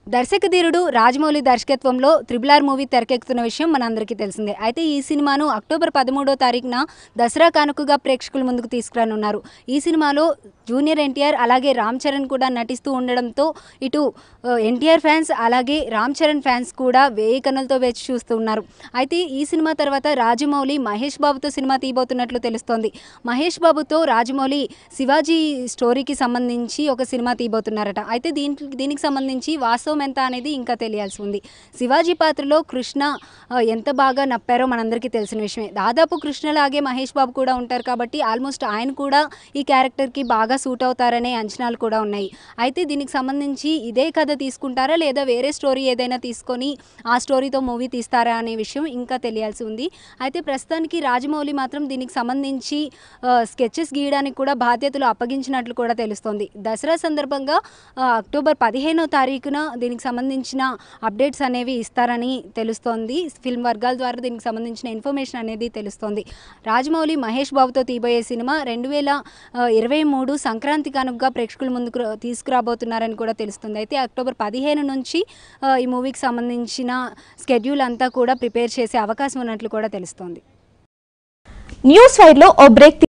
దర్శక ధీరుడు రాజమౌళి దర్శకత్వంలో త్రిబుల్ ఆర్ మూవీ తెరకెక్కుతున్న విషయం మనందరికీ తెలిసిందే అయితే ఈ సినిమాను అక్టోబర్ పదమూడో తారీఖున దసరా కానుకగా ప్రేక్షకుల ముందుకు తీసుకురానున్నారు ఈ సినిమాలో జూనియర్ ఎన్టీఆర్ అలాగే రామ్ చరణ్ కూడా నటిస్తూ ఉండడంతో ఇటు ఎన్టీఆర్ ఫ్యాన్స్ అలాగే రామ్ చరణ్ ఫ్యాన్స్ కూడా వేయి కన్నులతో వేచి చూస్తూ ఉన్నారు అయితే ఈ సినిమా తర్వాత రాజమౌళి మహేష్ బాబుతో సినిమా తీయబోతున్నట్లు తెలుస్తోంది మహేష్ బాబుతో రాజమౌళి శివాజీ స్టోరీకి సంబంధించి ఒక సినిమా తీయబోతున్నారట అయితే దీనికి దీనికి సంబంధించి వాస్తవం ఎంత అనేది ఇంకా తెలియాల్సి ఉంది శివాజీ పాత్రలో కృష్ణ ఆ, ఎంత బాగా నప్పారో మనందరికీ తెలిసిన విషయమే దాదాపు కృష్ణలాగే మహేష్ బాబు కూడా ఉంటారు కాబట్టి ఆల్మోస్ట్ ఆయన కూడా ఈ క్యారెక్టర్కి బాగా సూట్ అవుతారనే అంచనాలు కూడా ఉన్నాయి అయితే దీనికి సంబంధించి ఇదే కథ తీసుకుంటారా లేదా వేరే స్టోరీ ఏదైనా తీసుకొని ఆ స్టోరీతో మూవీ తీస్తారా అనే విషయం ఇంకా తెలియాల్సి ఉంది అయితే ప్రస్తుతానికి రాజమౌళి మాత్రం దీనికి సంబంధించి స్కెచెస్ గీయడానికి కూడా బాధ్యతలు అప్పగించినట్లు కూడా తెలుస్తోంది దసరా సందర్భంగా ఆ, అక్టోబర్ పదిహేనో తారీఖున దీనికి సంబంధించిన అప్డేట్స్ అనేవి ఇస్తారని తెలుస్తోంది ఫిల్మ్ వర్గాల ద్వారా దీనికి సంబంధించిన ఇన్ఫర్మేషన్ అనేది తెలుస్తోంది రాజమౌళి మహేష్ బాబుతో తీయబోయే సినిమా రెండు వేల ఇరవై మూడు సంక్రాంతి కానుకగా ప్రేక్షకుల ముందుకు రా- తీసుకురాబోతున్నారని కూడా తెలుస్తుంది అయితే అక్టోబర్ పదిహేను నుంచి ఆ, ఈ మూవీకి సంబంధించిన స్కెడ్యూల్ అంతా కూడా ప్రిపేర్ చేసే అవకాశం ఉన్నట్లు కూడా తెలుస్తోంది న్యూస్ ఫైర్ లో ఓ బ్రేక్